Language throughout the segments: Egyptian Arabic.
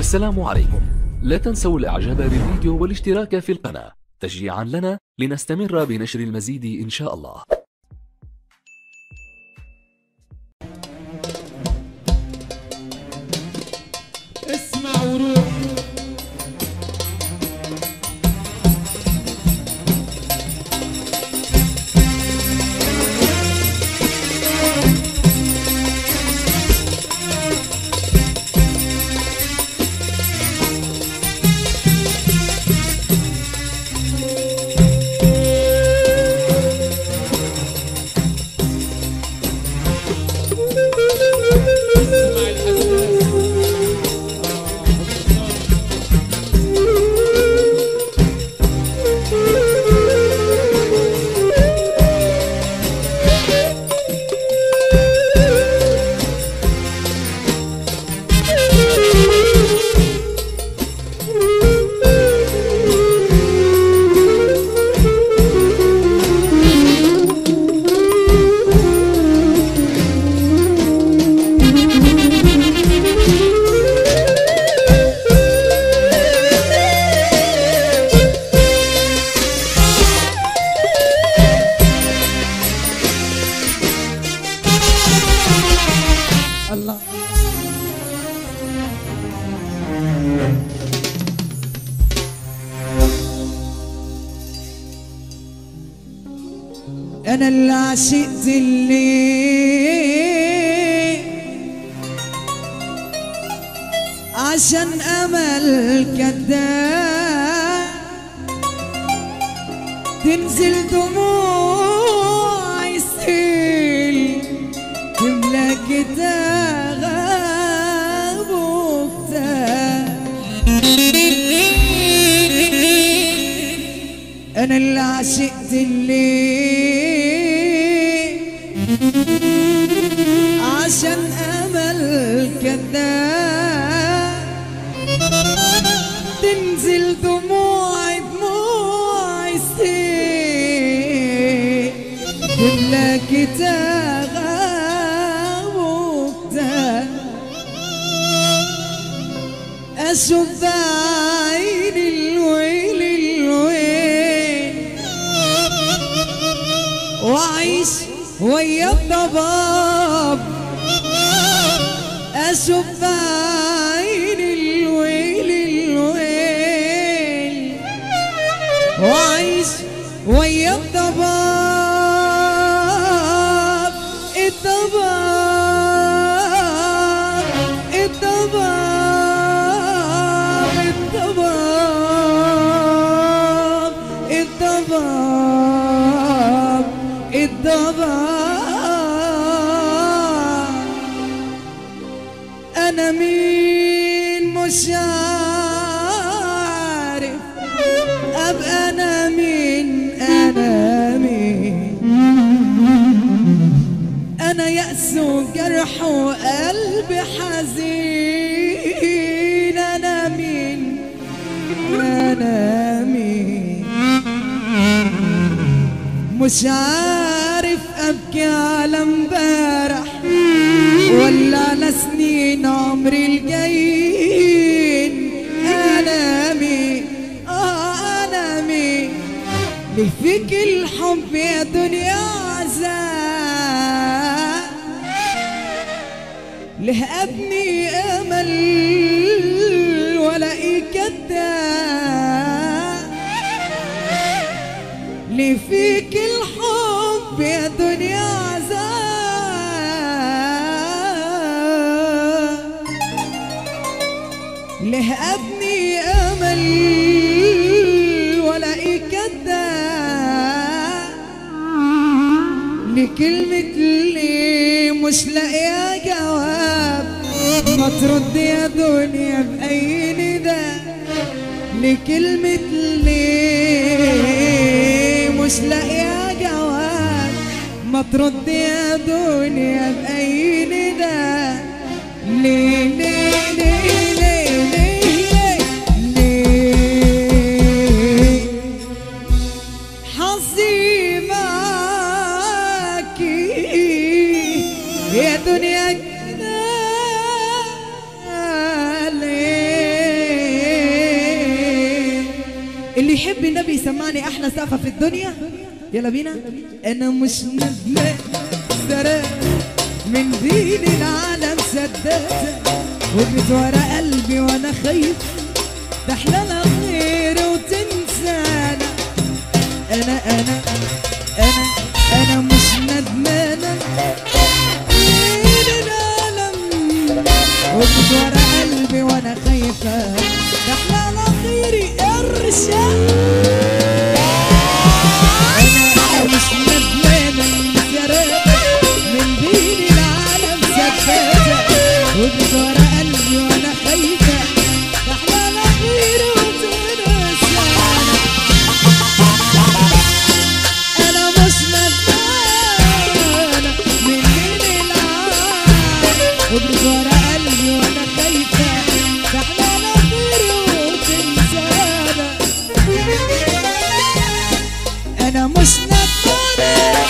السلام عليكم لا تنسوا الاعجاب بالفيديو والاشتراك في القناة تشجيعا لنا لنستمر بنشر المزيد ان شاء الله اسمع وروح اسمع الحساس الله انا اللي عشقت اللي عشان امل كذاب تنزل دموع يسيل تملى كتاب وكتاب انا اللي عشقت اللي عشان امل كذاب تنزل دموع دموع يسيل تملى كتاب وكتاب اشوف بعين الويل الويل واعيش ويا الضباب اشوف بعين الويل الويل واعيش ويا الضباب الضباب الضباب الضباب الضباب الضباب انا مين مش عارف ابقى انا مين انا مين انا يأس وجرح وقلبي حزين انا مين انا مين مش عارف ابكي على امبارح ولا على سنين عمري الجايين انا مين اه انا مين ليه فيك الحب يا دنيا عذاب ليه ابني امل ولا كذاب ليه فيك الحب يا دنيا عذاب ليه ابني امل ولا كذاب لكلمة اللي مش لاقية جواب ما ترد يا دنيا بأي نداء لكلمة ليه مش لاقية جواب ما ترد يا دنيا بأي نداء ليه ليه ليه ليه ليه ليه ليه حظي معاكي يا دنيا كده ليه اللي يحب النبي يسمعني احلى سقفه في الدنيا يلا بينا انا مش ندمان سرقت من دين العالم سددت وجيت ورا قلبي وانا خايف ده احنا غير وتنسانا انا انا انا انا مش ندمانه دين العالم وجيت ورا قلبي وانا خايفه ده احنا غيري ارشاد انا مش ندمانه انسرقت من دين العالم سددت وجيت ورا قلبي وانا خايفه ده احنا غيري وتنسانا انا مش ندمانه من دين العالم وجيت ورا قلبي وانا خايفه ده احنا غيري وتنسانا انا مش ندمانه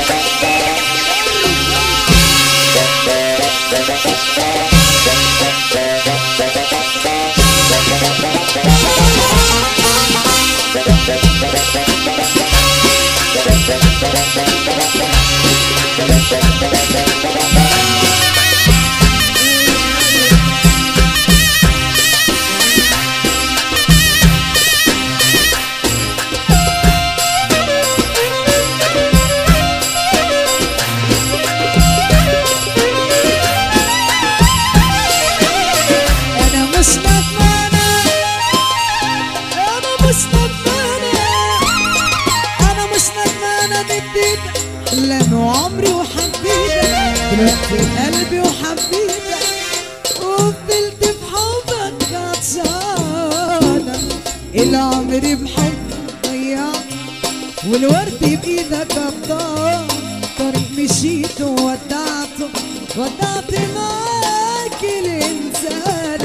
انا مش ندمانه انا مش ندمانه انا مش ندمانه نديت لانه عمري وحبيتك دلوقتي قلبي وحبيتك وفضلت بحبك عطشانه العمر بحب ضيعت والورد بايدك ابطال طريق مشيت وودعته ودعت معاك الانسان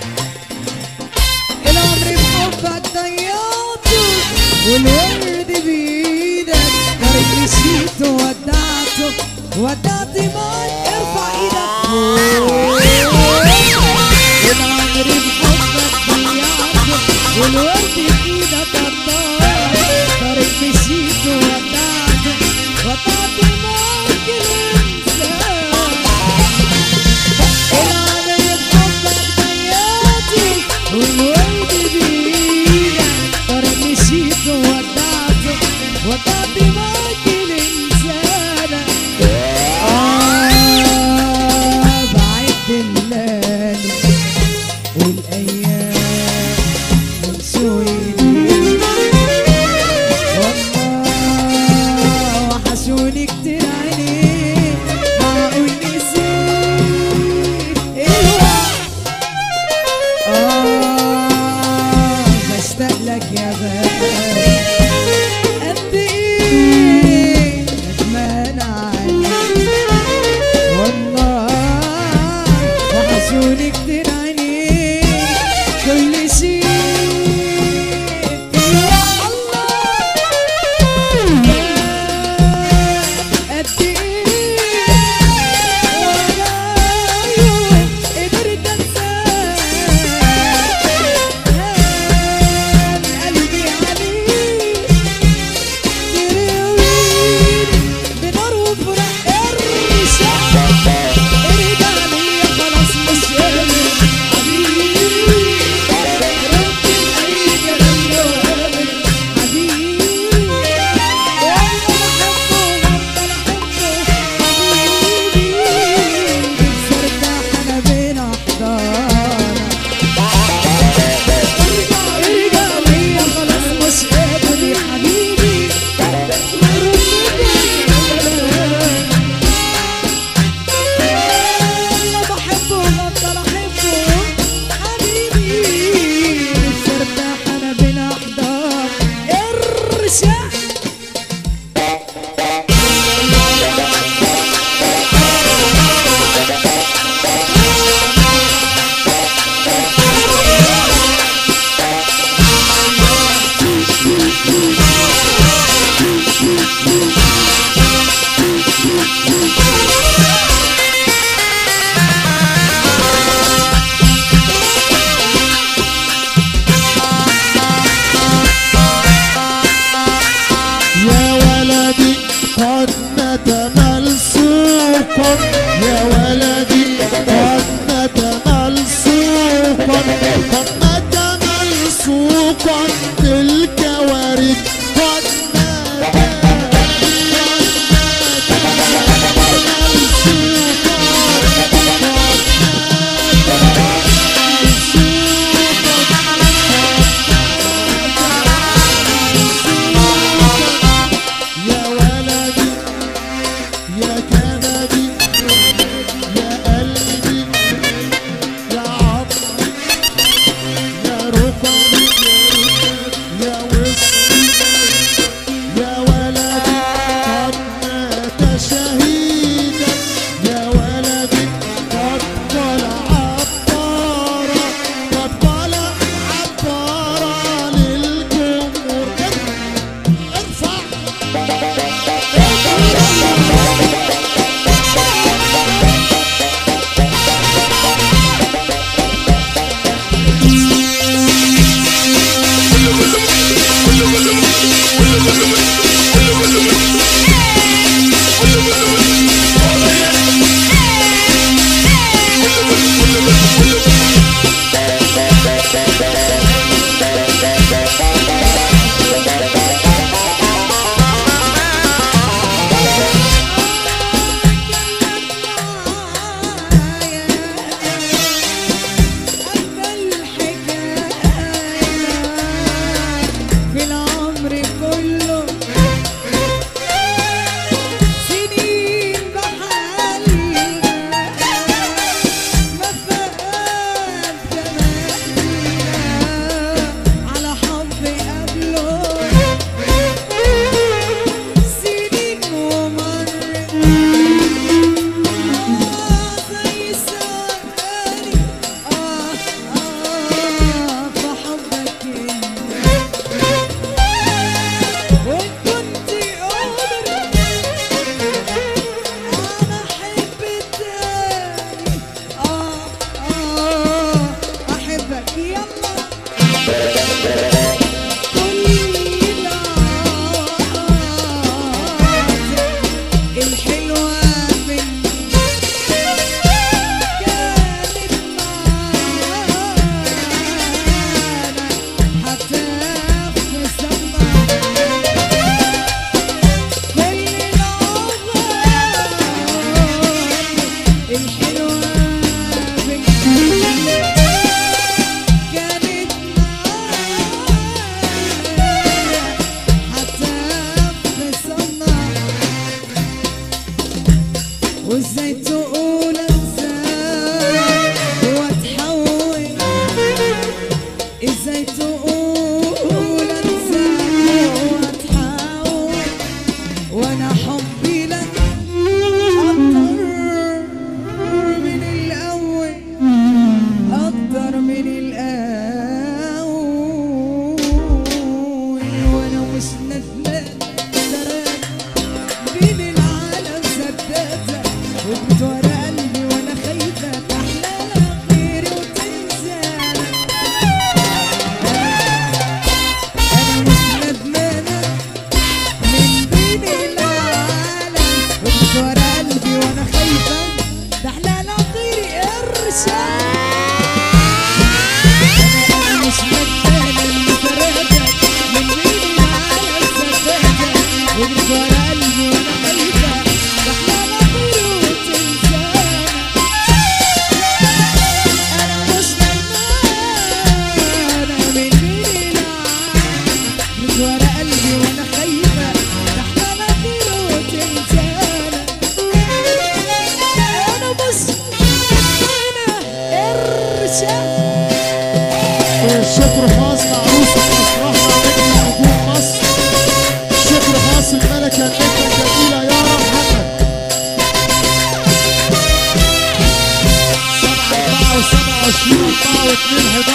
العمر بحبك ضيعته والورد بايدك طريق مشيت وودعته ودعت معاك ارفع ايدك فوق العمر بحبك ضيعته والورد بايدك الطار طريق مشيت وودعته ودعت معاك الانسان العمر بحبك ضيعته والورد بايدك طريق مشيت وودعته ودعت معاك الانسان آه بعد الليالي والأيام من سويني والله وحشوني كتير عينيك معقول نسيت الوقت آه بشتاق لك يا غالي قد إيه ندمان عليك والله وحشوني كتير عينيك كل شيء الله قد ايه ولا يوم قدرت انساك هان قلبي عليك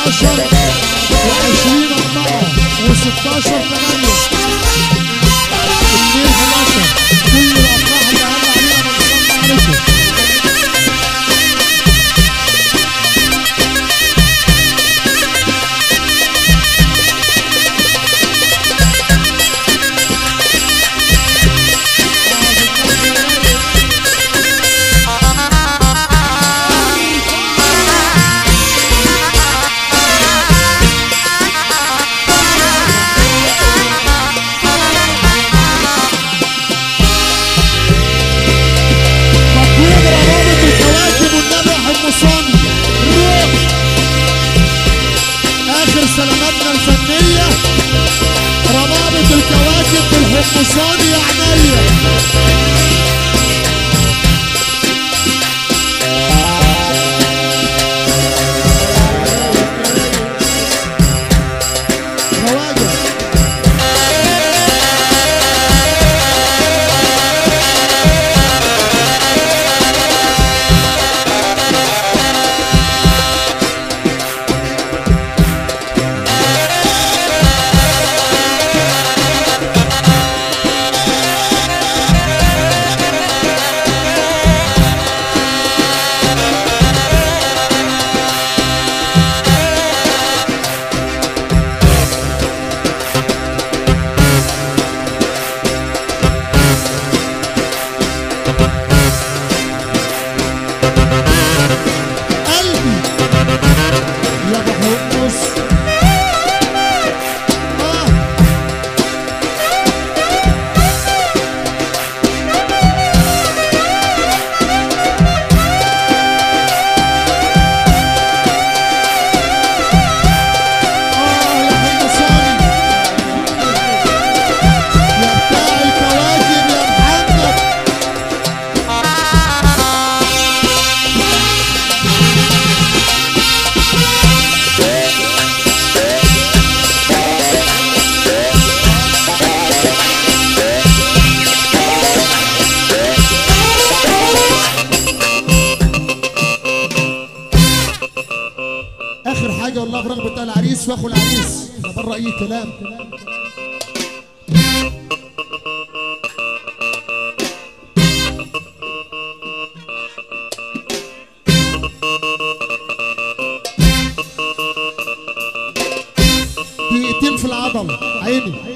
11 و20 4 و16 8 2 11 كل الافراح اللي قال عليها من عليكم مطلوب روابط الكواكب والنبي حمصاني روح اخر سلاماتنا الفنيه روابط الكواكب بالحمصاني يا عينيا خواجه قلبي يا بحمص آه. آه يا حمصاني يا بتاع الكواكب يا محمد اخر حاجه والله برغبه العريس واخو العريس انا بره اي كلام دقيقتين في العضل عيني